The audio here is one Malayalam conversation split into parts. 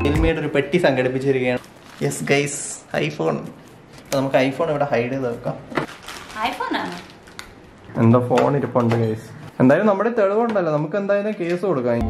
റിയൽമിയുടെ ഒരു പെട്ടി സംഘടിപ്പിച്ചിരിക്കുകയാണ് യെസ് ഗൈസ് ഐഫോൺ നമുക്ക് ഐഫോൺ ഇവിടെ ഹൈഡ് ചെയ്ത് വെക്കാം ഐഫോണാണ് എന്തോ ഫോൺ ഇരിപ്പുണ്ട് ഗൈസ് എന്തായാലും നമ്മുടെ തെളിവുണ്ടല്ലോ നമുക്ക് എന്തായാലും കേസ് കൊടുക്കാം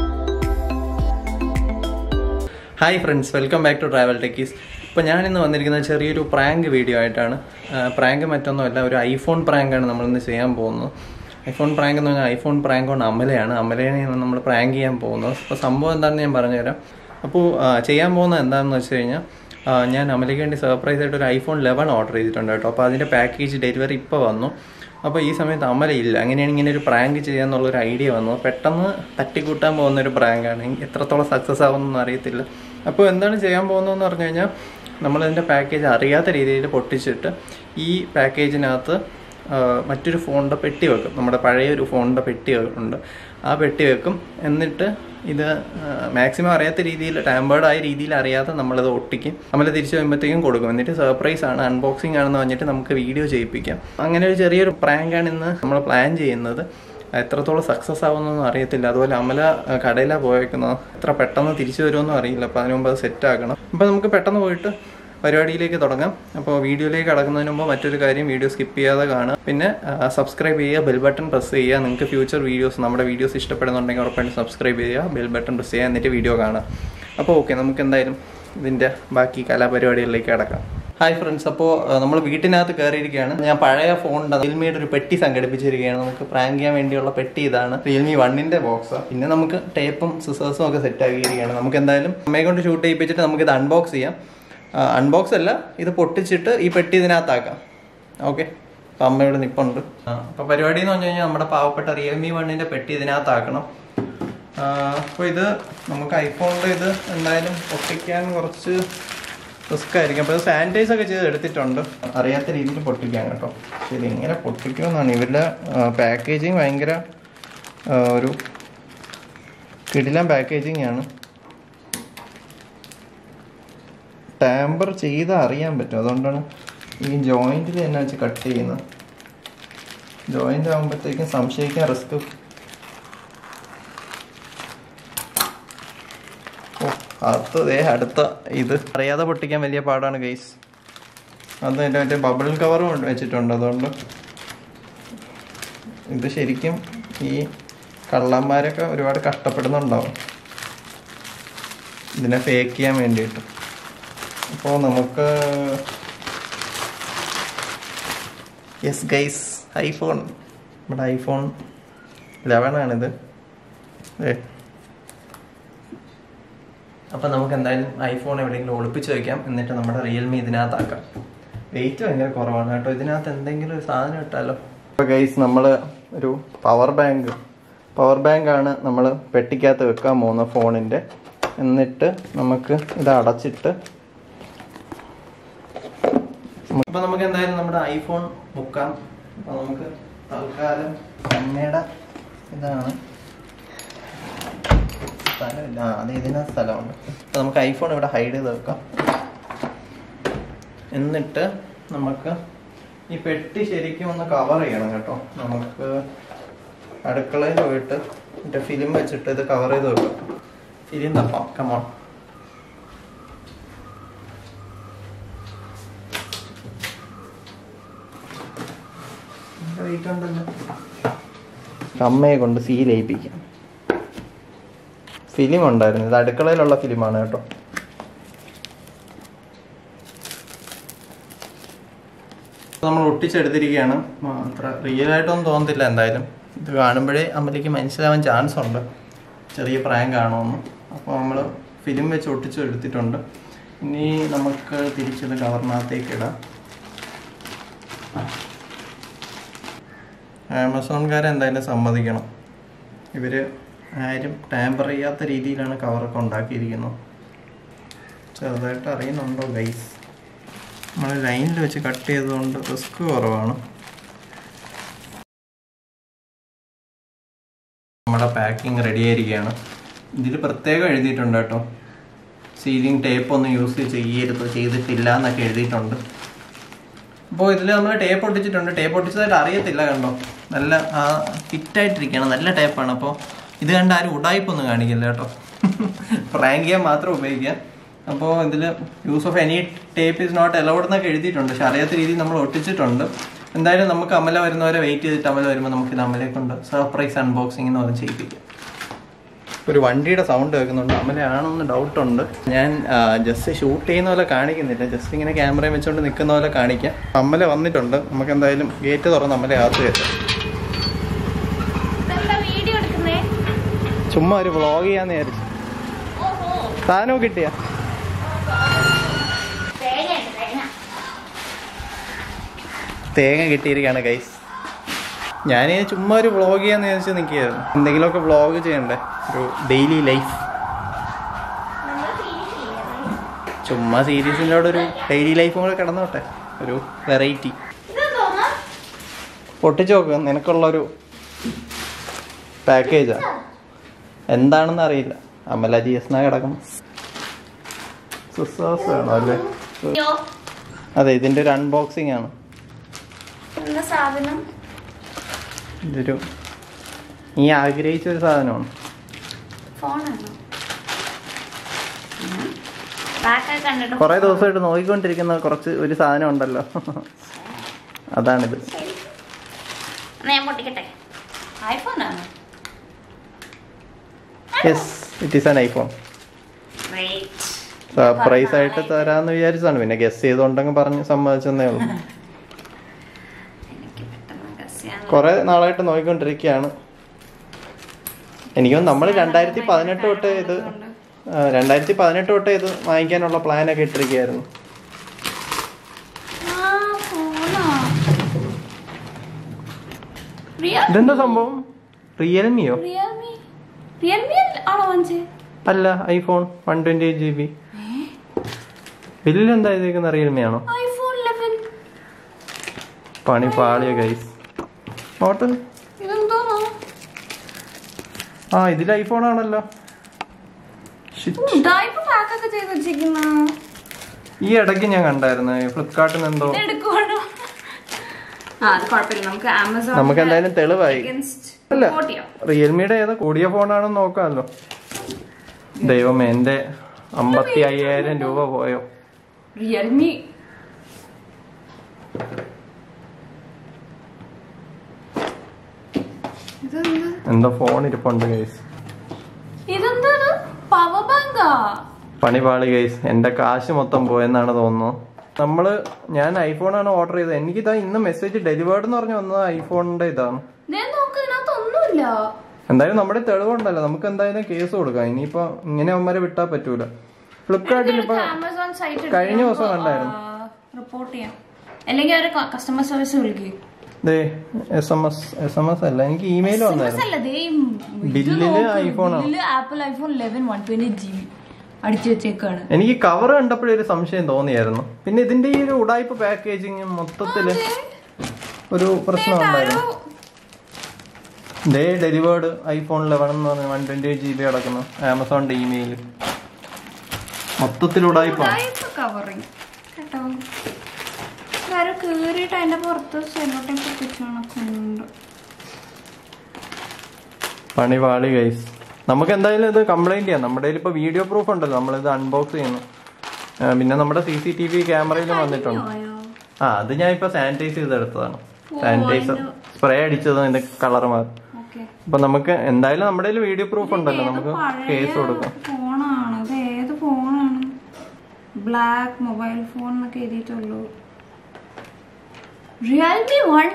hi friends welcome back to travel techies ഇപ്പോൾ ഞാൻ ഇന്ന് വന്നിരിക്കുന്നത് ചെറിയൊരു പ്രാങ്ക് വീഡിയോ ആയിട്ടാണ് പ്രാങ്ക് മറ്റൊന്നുമല്ല ഒരു ഐഫോൺ പ്രാങ്കാണ് നമ്മളിന്ന് ചെയ്യാൻ പോകുന്നത് ഐഫോൺ പ്രാങ്ക് എന്ന് പറഞ്ഞാൽ ഐഫോൺ പ്രാങ്ക് കൊണ്ട് അമലയാണ് അമലയാണ് നമ്മൾ പ്രാങ്ക് ചെയ്യാൻ പോകുന്നത് അപ്പോൾ സംഭവം എന്താണെന്ന് ഞാൻ പറഞ്ഞുതരാം അപ്പോൾ ആ, ചെയ്യാൻ പോകുന്നത് എന്താണെന്ന് വെച്ച് കഴിഞ്ഞാൽ ആ, ഞാൻ അമലയ്ക്ക് വേണ്ടി സർപ്രൈസ് ആയിട്ട് ഒരു ഐഫോൺ ലെവൻ ഓർഡർ ചെയ്തിട്ടുണ്ട് കേട്ടോ അപ്പോൾ അതിൻ്റെ പാക്കേജ് ഡെലിവറി ഇപ്പോൾ വന്നു അപ്പോൾ ഈ സമയത്ത് അമല ഇല്ല അങ്ങനെയാണ് ഇങ്ങനെ ഒരു പ്രാങ്ക് ചെയ്യാന്നുള്ള ഒരു ഐഡിയ വന്നു പെട്ടെന്ന് തട്ടിക്കൂട്ടാൻ പോകുന്ന ഒരു പ്രാങ്കാണ് എത്രത്തോളം സക്സസ് ആവുമെന്നൊന്നും അറിയത്തില്ല അപ്പോൾ എന്താണ് ചെയ്യാൻ പോകുന്നതെന്ന് പറഞ്ഞു കഴിഞ്ഞാൽ നമ്മളതിൻ്റെ പാക്കേജ് അറിയാത്ത രീതിയിൽ പൊട്ടിച്ചിട്ട് ഈ പാക്കേജിനകത്ത് ആ, മറ്റൊരു ഫോണിൻ്റെ പെട്ടി വെക്കും നമ്മുടെ പഴയ ഒരു ഫോണിൻ്റെ പെട്ടി ഉണ്ട് ആ പെട്ടി വെക്കും എന്നിട്ട് ഇത് മാക്സിമം അറിയാത്ത രീതിയിൽ ടാമ്പേർഡ് ആയ രീതിയിൽ അറിയാതെ നമ്മളത് ഒട്ടിക്കും നമ്മൾ തിരിച്ചു വരുമ്പോഴത്തേക്കും കൊടുക്കും എന്നിട്ട് സർപ്രൈസ് ആണ് അൺബോക്സിംഗ് ആണെന്ന് പറഞ്ഞിട്ട് നമുക്ക് വീഡിയോ ചെയ്യിപ്പിക്കാം അങ്ങനെ ഒരു ചെറിയൊരു പ്രാങ്കാണ് ഇന്ന് നമ്മൾ പ്ലാൻ ചെയ്യുന്നത് എത്രത്തോളം സക്സസ് ആവുമെന്നൊന്നും അറിയത്തില്ല അതുപോലെ അമല ആ, കടയിലാണ് പോയേക്കുന്നത് എത്ര പെട്ടെന്ന് തിരിച്ചു വരുമെന്നും അറിയില്ല അപ്പോൾ അതിന് മുമ്പ് അത് സെറ്റ് ആക്കണം അപ്പോൾ നമുക്ക് പെട്ടെന്ന് പോയിട്ട് പരിപാടിയിലേക്ക് തുടങ്ങാം അപ്പോൾ വീഡിയോയിലേക്ക് കടക്കുന്നതിന് മുമ്പ് മറ്റൊരു കാര്യം വീഡിയോ സ്കിപ്പ് ചെയ്യാതെ കാണുക പിന്നെ സബ്സ്ക്രൈബ് ചെയ്യുക ബെൽ ബട്ടൺ പ്രസ് ചെയ്യുക നിങ്ങൾക്ക് ഫ്യൂച്ചർ വീഡിയോസ് നമ്മുടെ വീഡിയോസ് ഇഷ്ടപ്പെടുന്നുണ്ടെങ്കിൽ ഉറപ്പായിട്ടും സബ്സ്ക്രൈബ് ചെയ്യുക ബെൽ ബട്ടൺ പ്രസ് ചെയ്യുക എന്നിട്ട് വീഡിയോ കാണുക അപ്പോൾ ഓക്കെ നമുക്ക് എന്തായാലും ഇതിൻ്റെ ബാക്കി കലാപരിപാടികളിലേക്ക് കടക്കാം ഹായ് ഫ്രണ്ട്സ് അപ്പോൾ നമ്മൾ വീട്ടിനകത്ത് കയറിയിരിക്കുകയാണ് ഞാൻ പഴയ ഫോണിൻ്റെ റിയൽമിയുടെ ഒരു പെട്ടി സംഘടിപ്പിച്ചിരിക്കുകയാണ് നമുക്ക് പ്രാങ്ക് ചെയ്യാൻ വേണ്ടിയുള്ള പെട്ടി ഇതാണ് റിയൽമി വണ്ണിൻ്റെ ബോക്സ് പിന്നെ നമുക്ക് ടേപ്പും സിസേഴ്സും ഒക്കെ സെറ്റ് ആക്കിയിരിക്കുകയാണ് നമുക്ക് എന്തായാലും അമ്മയെ കൊണ്ട് ഷൂട്ട് ചെയ്യിപ്പിച്ചിട്ട് നമുക്ക് ഇത് അൺബോക്സ് ചെയ്യാം അൺബോക്സ് അല്ല ഇത് പൊട്ടിച്ചിട്ട് ഈ പെട്ടി ഇതിനകത്താക്കാം ഓക്കെ അപ്പം അമ്മ ഇവിടെ നിപ്പുണ്ട് അപ്പോൾ പരിപാടി എന്ന് പറഞ്ഞു കഴിഞ്ഞാൽ നമ്മുടെ പാവപ്പെട്ട റിയൽമി വണ്ണിൻ്റെ പെട്ടി ഇതിനകത്താക്കണം അപ്പോൾ ഇത് നമുക്ക് ഐഫോണിൽ ഇത് എന്തായാലും പൊട്ടിക്കാൻ കുറച്ച് റിസ്ക് ആയിരിക്കും അപ്പോൾ സാനിറ്റൈസ് ഒക്കെ ചെയ്ത് എടുത്തിട്ടുണ്ട് അറിയാത്ത രീതിയിൽ പൊട്ടിക്കാം കേട്ടോ ശരി ഇങ്ങനെ പൊട്ടിക്കുമെന്നാണ് ഇവരുടെ പാക്കേജിങ് ഭയങ്കര ആ, ഒരു കിടിലം പാക്കേജിങ് ആണ് ടാമ്പർ ചെയ്ത് അറിയാൻ പറ്റും അതുകൊണ്ടാണ് ഈ ജോയിന്റിൽ തന്നെ വെച്ച് കട്ട് ചെയ്യുന്നത് ജോയിന്റ് ആകുമ്പോഴത്തേക്കും സംശയിക്കാൻ റിസ്ക് ഓ അടുത്ത ദേ അടുത്ത ഇത് അറിയാതെ പൊട്ടിക്കാൻ വലിയ പാടാണ് ഗൈസ് അത് എൻ്റെ മറ്റേ ബബിൾ കവറും വെച്ചിട്ടുണ്ട് അതുകൊണ്ട് ഇത് ശരിക്കും ഈ കള്ളന്മാരൊക്കെ ഒരുപാട് കഷ്ടപ്പെടുന്നുണ്ടാവും ഇതിനെ ഫേക്ക് ചെയ്യാൻ വേണ്ടിയിട്ട് അപ്പോൾ നമുക്ക് യെസ് ഗൈസ് ഐഫോൺ നമ്മുടെ ഐഫോൺ ലെവൻ ആണിത് ഏ അപ്പം നമുക്ക് എന്തായാലും ഐഫോൺ എവിടെയെങ്കിലും ഒളിപ്പിച്ച് വെക്കാം എന്നിട്ട് നമ്മുടെ റിയൽമി ഇതിനകത്താക്കാം വെയിറ്റ് ഭയങ്കര കുറവാണ് കേട്ടോ ഇതിനകത്ത് എന്തെങ്കിലും ഒരു സാധനം ഇട്ടാലോ അപ്പോൾ ഗൈസ് നമ്മൾ ഒരു പവർ ബാങ്ക് പവർ ബാങ്ക് ആണ് നമ്മൾ പെട്ടിക്കകത്ത് വെക്കാൻ പോകുന്ന ഫോണിൻ്റെ എന്നിട്ട് നമുക്ക് ഇത് അടച്ചിട്ട് അപ്പൊ നമുക്ക് എന്തായാലും നമ്മുടെ ഐഫോൺ മുക്കാം അപ്പൊ നമുക്ക് തൽക്കാലം അമ്മയുടെ ഇതാണ് സ്ഥലമില്ല ആ അത് ഇതിന് സ്ഥലമുണ്ട് അപ്പൊ നമുക്ക് ഐഫോൺ ഇവിടെ ഹൈഡ് ചെയ്ത് വെക്കാം എന്നിട്ട് നമുക്ക് ഈ പെട്ടി ശരിക്കും ഒന്ന് കവർ ചെയ്യണം കേട്ടോ നമുക്ക് അടുക്കളയിൽ പോയിട്ട് മറ്റേ ഫിലിം വെച്ചിട്ട് ഇത് കവർ ചെയ്ത് വെക്കാം ഫിലിം തപ്പാം കമോൺ അമ്മയെ കൊണ്ട് സീൽ ചെയ്യിപ്പിക്കാം ഫിലിം ഉണ്ടായിരുന്നു ഇത് അടുക്കളയിലുള്ള ഫിലിമാണ് കേട്ടോ നമ്മൾ ഒട്ടിച്ചെടുത്തിരിക്കുകയാണ് ആ, അത്ര റിയൽ ആയിട്ടൊന്നും തോന്നത്തില്ല എന്തായാലും ഇത് കാണുമ്പോഴേ അമ്മയ്ക്ക് മനസ്സിലാവാൻ ചാൻസ് ഉണ്ട് ചെറിയ പ്രാങ്ക് ആണോന്ന് അപ്പോൾ നമ്മൾ ഫിലിം വെച്ച് ഒട്ടിച്ച് എടുത്തിട്ടുണ്ട് ഇനി നമുക്ക് തിരിച്ചത് കവറിനകത്തേക്ക് ഇടാം ആമസോൺകാരെ എന്തായാലും സമ്മതിക്കണം ഇവർ ആരും ടാമ്പർ ചെയ്യാത്ത രീതിയിലാണ് കവറൊക്കെ ഉണ്ടാക്കിയിരിക്കുന്നത് ചെറുതായിട്ട് അറിയുന്നുണ്ടോ ഗൈസ് നമ്മൾ ലൈനിൽ വെച്ച് കട്ട് ചെയ്തതുകൊണ്ട് റിസ്ക് കുറവാണ് നമ്മുടെ പാക്കിംഗ് റെഡി ആയിരിക്കുകയാണ് ഇതിൽ പ്രത്യേകം എഴുതിയിട്ടുണ്ട് കേട്ടോ സീലിംഗ് ടേപ്പ് ഒന്നും യൂസ് ചെയ്യരുത് ചെയ്തിട്ടില്ല എന്നൊക്കെ എഴുതിയിട്ടുണ്ട് അപ്പോൾ ഇതിൽ നമ്മൾ ടേപ്പ് ഒട്ടിച്ചിട്ടുണ്ട് ടേപ്പ് ഒട്ടിച്ചതായിട്ട് അറിയത്തില്ല കണ്ടോ നല്ല ആ ഫിറ്റായിട്ടിരിക്കുകയാണ് നല്ല ടേപ്പാണ് അപ്പോൾ ഇത് കണ്ട് ആരും ഉടായ്പൊന്നും കാണിക്കില്ല കേട്ടോ പ്രാങ്ക് ചെയ്യാൻ മാത്രം ഉപയോഗിക്കാം അപ്പോൾ ഇതിൽ use of any tape is not allowed എന്നൊക്കെ എഴുതിയിട്ടുണ്ട് പക്ഷെ അറിയാത്ത രീതിയിൽ നമ്മൾ ഒട്ടിച്ചിട്ടുണ്ട് എന്തായാലും നമുക്ക് അമല വരുന്നവരെ വെയിറ്റ് ചെയ്തിട്ട് അമല വരുമ്പോൾ നമുക്ക് ഇത് അമലയെ കൊണ്ട് സർപ്രൈസ് അൺബോക്സിംഗ് എന്ന് പറഞ്ഞ് ചെയ്യിപ്പിക്കാം ഒരു വണ്ടിയുടെ സൗണ്ട് കേൾക്കുന്നുണ്ട് അമലയാണോന്ന് ഡൗട്ട് ഉണ്ട് ഞാൻ ജസ്റ്റ് ഷൂട്ട് ചെയ്യുന്ന പോലെ കാണിക്കുന്നില്ല ജസ്റ്റ് ഇങ്ങനെ ക്യാമറയും വെച്ചുകൊണ്ട് നിൽക്കുന്ന പോലെ കാണിക്കാം അമ്മല വന്നിട്ടുണ്ട് നമുക്ക് എന്തായാലും ഗേറ്റ് തുറന്ന് അമ്മല അകത്ത് കയറ്റാം ഇതെന്താ വീഡിയോ എടുക്കുന്നേ ചുമ്മാ ഒരു വ്ളോഗ് ചെയ്യാന്ന് വിചാരിച്ചു ഓഹോ സാധനവും കിട്ടിയ തേങ്ങയുണ്ട് തേങ്ങ തേങ്ങ കിട്ടിയിരിക്കുകയാണ് ഗൈസ് ഞാൻ ചുമ്മാ ഒരു വ്ളോഗ് ചെയ്യാന്ന് വിചാരിച്ച് നിൽക്കുകയായിരുന്നു എന്തെങ്കിലുമൊക്കെ വ്ളോഗ് ചെയ്യണ്ടേ ഒരു ഡെയിലി ലൈഫ് നമ്മൾ ഫീലിംഗ് ചെയ്യാം ചുമ്മാ സീരീസിൻ്റെ അവിടെ ഒരു ഡെയിലി ലൈഫും കൂടെ കിടന്നോട്ടെ ഒരു വെറൈറ്റി ഇതെന്തോന്നാ പൊട്ടിച്ച് നോക്കുക നിനക്കുള്ളൊരു പാക്കേജാ എന്താണെന്ന് അറിയില്ല അമല ജി എസ് കിടക്കും സിസ്റ്റേഴ്സ് വേണോ അല്ലേ അയ്യോ അതെ ഇതിൻ്റെ ഒരു അൺബോക്സിംഗ് ആണ് എന്താ സാധനം ഇതൊരു നീ ആഗ്രഹിച്ച ഒരു സാധനമാണ് ഫോണാണോ ബാക്കൊക്കെ കണ്ടിട്ട് കുറേ ദിവസമായിട്ട് നോക്കിക്കൊണ്ടിരിക്കുന്ന കുറച്ച് ഒരു സാധനം ഉണ്ടല്ലോ അതാണിത് ശരി. എന്നാ ഞാൻ പൊട്ടിക്കട്ടെ ഐഫോണാണോ yes it is an iPhone Great. Surprise ആയിട്ട് തരാന്ന് വിചാരിച്ചാണ് പിന്നെ ഗസ് ചെയ്തുകൊണ്ടെങ്കിൽ പറഞ്ഞ് സമ്മതിച്ചെന്നേ ഉള്ളൂ എനിക്ക് പെട്ടെന്ന് guess ചെയ്യാൻ കുറെ നാളായിട്ട് നോക്കിക്കൊണ്ടിരിക്കുകയാണ് എനിക്കും നമ്മൾ രണ്ടായിരത്തി പതിനെട്ട് തൊട്ട് ഇത് ആ, രണ്ടായിരത്തി പതിനെട്ട് തൊട്ട് ഇത് വാങ്ങിക്കാനുള്ള പ്ലാനൊക്കെ ഇട്ടിരിക്കുകയായിരുന്നു ആ, ഫോണാ. Real- ഇതെന്താ സംഭവം റിയൽമിയോ Realme? Realme ആണോ വാങ്ങിച്ചേ? അല്ല iPhone one twenty eight G B bill എഴുതിയിരിക്കുന്ന റിയൽമി ആണോ iPhone 11. പണി പാളിയ ഗൈസ് നോട്ട് ഇതെന്തോന്നാ? ആ ഇതിൽ ഐഫോൺ ആണല്ലോ Shit. ഉം, ഇതായിപ്പോ pack ഒക്കെ ചെയ്ത് വെച്ചിരിക്കുന്നാ. ഈ ഇടയ്ക്ക് ഞാൻ കണ്ടായിരുന്നു ഫ്ലിപ്കാർട്ടിൽ നിന്ന് എന്തോ ഇതെടുക്കുവാണോ? ആ, അത് കുഴപ്പമില്ല. നമുക്ക് Amazon നമുക്ക് എന്തായാലും തെളിവായി against അല്ല report ചെയ്യാം. റിയൽമിയുടെ ഏതാ കൂടിയ ഫോണാണെന്ന് നോക്കാമല്ലോ ദൈവമേ എന്റെ അമ്പത്തി അയ്യായിരം രൂപ പോയോ റിയൽമി ഇതെന്ത് എന്തോ ഫോൺ ഇരിപ്പുണ്ട് ഗൈസ് ഇതെന്താ പവർ ബാങ്കാ പണി പാളി ഗൈസ് എന്റെ കാശ് മൊത്തം പോയെന്നാണ് തോന്നുന്നു നമ്മള് ഞാൻ ഐഫോണാണ് ഓർഡർ ചെയ്തത് എനിക്കിതാ ഇന്ന് മെസ്സേജ് ഡെലിവേർഡ് എന്ന് പറഞ്ഞു വന്നത് ഐഫോണിന്റെ ഇതാണ് ഞാൻ നോക്ക് ഇതിനകത്തൊന്നുമില്ല എന്തായാലും നമ്മുടെ തെളിവുണ്ടല്ലോ നമുക്ക് എന്തായാലും കേസ് കൊടുക്കാം ഇനിയിപ്പോ ഇങ്ങനെ അവന്മാരെ വിട്ടാ പറ്റൂല ഫ്ലിപ്കാർട്ടിൽ ഇപ്പൊ ആമസോൺ സൈറ്റ് കഴിഞ്ഞ ദിവസം കണ്ടായിരുന്നു. റിപ്പോർട്ട് ചെയ്യാം അല്ലെങ്കിൽ അവരെ കസ്റ്റമർ സർവീസ് വിളിക്കും ദേ S M S S M S അല്ല എനിക്ക് ഇമെയിൽ വന്നായിരുന്നു അല്ല ദേ ബില്ലില് iPhone ആണ്. Apple iPhone eleven one twenty G B അടിച്ചു വെച്ചേക്കാണ് എനിക്ക് കവർ കണ്ടപ്പോഴേ ഒരു സംശയം തോന്നിയായിരുന്നു പിന്നെ ഇതിന്റെ ഈ ഒരു ഉടായ്പ പാക്കേജിങ് മൊത്തത്തില് ഒരു പ്രശ്നം ഉണ്ടായിരുന്നു ദേ ഡെലിവേർഡ് ഐഫോൺ ലെവൻ എന്ന് പറഞ്ഞ one twenty eight G B കിടക്കുന്നു ആമസോണിന്റെ ഇമെയിൽ മൊത്തത്തിൽ ഉടായ്പാണ് കവറിങ് കേട്ടോ വേറെ കേറിയിട്ട് അതിന്റെ പുറത്ത് സെല്ലോട്ടേപ്പ് ഒട്ടിച്ച് കണക്കുണ്ട് പണി പാളി ഗൈസ് നമുക്ക് എന്തായാലും ഇത് കംപ്ലൈന്റ് ചെയ്യാം നമ്മുടെ കയ്യിൽ ഇപ്പൊ വീഡിയോ പ്രൂഫ് ഉണ്ടല്ലോ നമ്മളിത് അൺബോക്സ് ചെയ്യുന്നു ആ, പിന്നെ നമ്മുടെ സി സി ടി വി ക്യാമറയിലും വന്നിട്ടുണ്ട് പോയോ? ആ അത് ഞാൻ ഇപ്പൊ സാനിറ്റൈസ് ചെയ്തെടുത്തതാണ് സാനിറ്റൈസർ സ്പ്രേ അടിച്ചതും അതിന്റെ കളർ മാറി ഓക്കെ അപ്പൊ നമുക്ക് എന്തായാലും നമ്മുടെ കയ്യിൽ വീഡിയോ പ്രൂഫ് ഉണ്ടല്ലോ നമുക്ക് കേസ് കൊടുക്കാം ഫോണാണ് ഇത് ഏത് ഫോണാണ് ബ്ലാക്ക് മൊബൈൽ ഫോൺ എന്നൊക്കെ എഴുതിയിട്ടുള്ളൂ റിയൽമി വൺ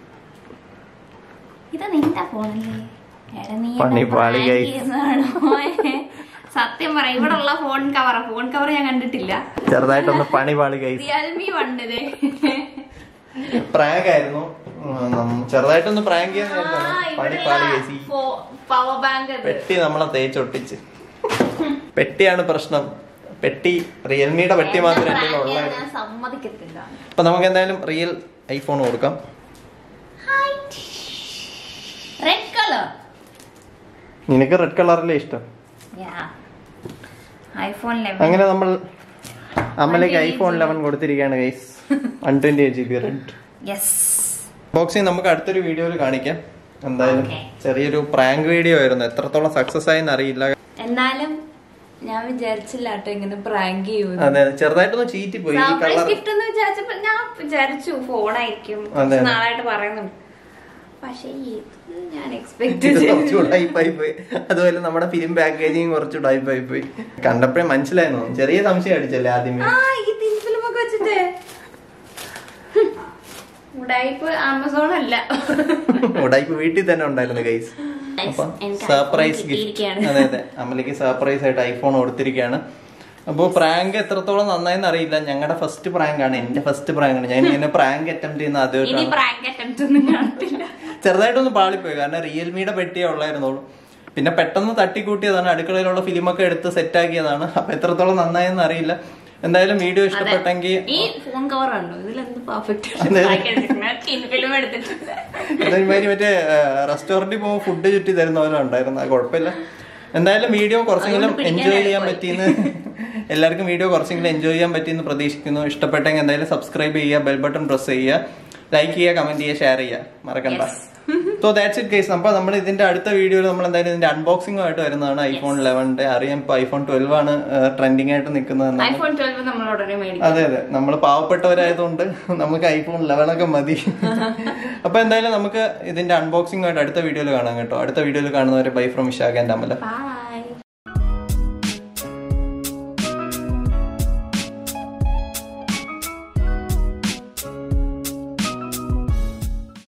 ഇത് നിന്റെ ഫോണല്ലേ എടാ നീ എന്നെ പണി പാളി prank guys. ചെയ്യുന്നതാണോ? സത്യം പറ ഇവിടെ ഉള്ള ഫോൺ കവർ ഫോൺ കവർ ഞാൻ കണ്ടിട്ടില്ല ചെറുതായിട്ടൊന്ന് പണി പാളി ഗൈസ് റിയൽമി വണ്ടത് പ്രാങ്ക് ആയിരുന്നു ഉം, നം- ചെറുതായിട്ടൊന്ന് പ്രാങ്ക് ചെയ്യാൻ പണി പാളി ഗൈസ് ഈ പവർ ബാങ്ക് അത് പെട്ടി നമ്മളെ തേച്ചൊട്ടിച്ച് പെട്ടിയാണ് പ്രശ്നം പെട്ടി റിയൽമിയുടെ പെട്ടി മാത്രമേ എൻ്റെ prank ചെയ്യാൻ ഉള്ളായിരുന്നു ഞാൻ സമ്മതിക്കത്തില്ല അപ്പൊ നമുക്ക് എന്തായാലും റിയൽ ഐഫോൺ കൊടുക്കാം റെഡ് കളർ നിനക്ക് റെഡ് കളറിലെ ഇഷ്ടം ഐഫോൺ ലെവൻ അങ്ങനെ നമ്മൾ അമ്മലേക്ക് ഐഫോൺ ലെവൻ കൊടുത്തിരിക്കുകയാണ് guys one twenty eight G B red yes boxing നമുക്ക് അടുത്തൊരു വീഡിയോയിൽ കാണിക്കാം എന്തായാലും Okay. ചെറിയൊരു പ്രാങ്ക് വീഡിയോ ആയിരുന്നു എത്രത്തോളം സക്സസ് ആയെന്ന് അറിയില്ല എന്നാലും ഞാൻ വിചാരിച്ചില്ല കേട്ടോ ഇങ്ങനെ പ്രാങ്ക് ചെയ്യുമെന്ന് അതെ അതെ ചെറുതായിട്ടൊന്ന് ചീറ്റി പോയി ഈ സർപ്രൈസ് കളർ ഗിഫ്റ്റ് എന്ന് വിചാരിച്ചപ്പോ ഞാൻ വിചാരിച്ചു ഫോണായിരിക്കും അതെ, കുറച്ച് അതെ. നാളായിട്ട് പറയുന്നുണ്ട് പക്ഷെ ഇത് ഞാൻ എക്സ്പെക്ട് ഇത് ചെയ്തു കുറച്ചുകൂടെ ഹൈപ്പായി പോയി അതുപോലെ നമ്മുടെ ഫിലിം പാക്കേജിങ് കുറച്ചുകൂടെ ഹൈപ്പായി പോയി കണ്ടപ്പോഴേ മനസ്സിലായിരുന്നു ചെറിയ സംശയം അടിച്ചല്ലേ ആദ്യമേ ആ ഈ തിൻ ഫിലിമൊക്കെ വെച്ചിട്ട് ഉടായിപ്പ് ആമസോൺ അല്ല ഉടായിപ്പ് വീട്ടിൽ തന്നെ ഉണ്ടായിരുന്നു ഗൈസ് അപ്പൊ എനിക്ക് സർപ്രൈസ് iPhone ഗിഫ്റ്റ് കിട്ടിയിരിക്കുകയാണ്. അതെ അതെ അമ്മലേക്ക് സർപ്രൈസ് ആയിട്ട് ഐഫോൺ കൊടുത്തിരിക്കുകയാണ് അപ്പോൾ പ്രാങ്ക് എത്രത്തോളം നന്നായെന്ന് അറിയില്ല ഞങ്ങളുടെ ഫസ്റ്റ് പ്രാങ്ക് ആണ് എന്റെ ഫസ്റ്റ് പ്രാങ്ക് ആണ് ഞാൻ ഇങ്ങനെ പ്രാങ്ക് അറ്റംപ്റ്റ് ചെയ്യുന്ന ഇനി ആദ്യമായിട്ടാണ് പ്രാങ്ക് അറ്റംപ്റ്റ് ഒന്നും കാണത്തില്ല ചെറുതായിട്ടൊന്ന് പാളിപ്പോയി കാരണം റിയൽമിയുടെ പെട്ടിയേ ഉള്ളായിരുന്നുള്ളൂ പിന്നെ പെട്ടെന്ന് തട്ടിക്കൂട്ടിയതാണ് അടുക്കളയിലുള്ള ഫിലിമൊക്കെ എടുത്ത് സെറ്റാക്കിയതാണ് അപ്പൊ എത്രത്തോളം നന്നായെന്ന് അറിയില്ല എന്തായാലും വീഡിയോ ഇഷ്ടപ്പെട്ടെങ്കിൽ ഈ ഫോൺ കവർ ഉണ്ടോ ഇതിലെന്ത് പെർഫെക്റ്റ് ഫിലിം എടുത്തിട്ടുണ്ട് ഇതേമാതിരി മറ്റേ റെസ്റ്റോറന്റിൽ പോകുമ്പോൾ ഫുഡ് ചുറ്റി തരുന്ന പോലെ ഉണ്ടായിരുന്നു അത് കുഴപ്പമില്ല എന്തായാലും വീഡിയോ കുറച്ചെങ്കിലും അതുകൊണ്ട് പിടിക്കാൻ എൻജോയ് ചെയ്യാൻ എളുപ്പമായി. പറ്റിയെന്ന് എല്ലാവർക്കും വീഡിയോ കുറച്ചെങ്കിലും എൻജോയ് ചെയ്യാൻ പറ്റിയെന്ന് പ്രതീക്ഷിക്കുന്നു ഇഷ്ടപ്പെട്ടെങ്കിൽ എന്തായാലും സബ്സ്ക്രൈബ് ചെയ്യുക ബെൽ ബട്ടൺ പ്രസ് ചെയ്യുക ലൈക്ക് ചെയ്യുക കമന്റ് ചെയ്യുക ഷെയർ ചെയ്യുക മറക്കണ്ട സോ ദാറ്റ്സ് ഇറ്റ് കേസ് അപ്പോൾ നമ്മൾ ഇതിന്റെ അടുത്ത വീഡിയോയിൽ നമ്മൾ എന്തായാലും ഇതിന്റെ അൺബോക്സിംഗ് ആയിട്ട് വരുന്നതാണ് ഐഫോൺ ലെവന്റെ അറിയാം ഇപ്പോൾ ഐഫോൺ ട്വൽവ് ആണ് ട്രെൻഡിങ് ആയിട്ട് നിൽക്കുന്നതെന്നാണ് ഐഫോൺ ട്വൽവ് നമ്മൾ ഉടനെ മേടിക്കും അതെ അതെ നമ്മൾ പാവപ്പെട്ടവരായതുകൊണ്ട് നമുക്ക് ഐഫോൺ ലെവലൊക്കെ മതി അപ്പൊ എന്തായാലും നമുക്ക് ഇതിന്റെ അൺബോക്സിംഗ് ആയിട്ട് അടുത്ത വീഡിയോയിൽ കാണാം കേട്ടോ അടുത്ത വീഡിയോയിൽ കാണുന്നവരെ ബൈ ഫ്രം വിശാഖ എൻ്റെ അമല Bye.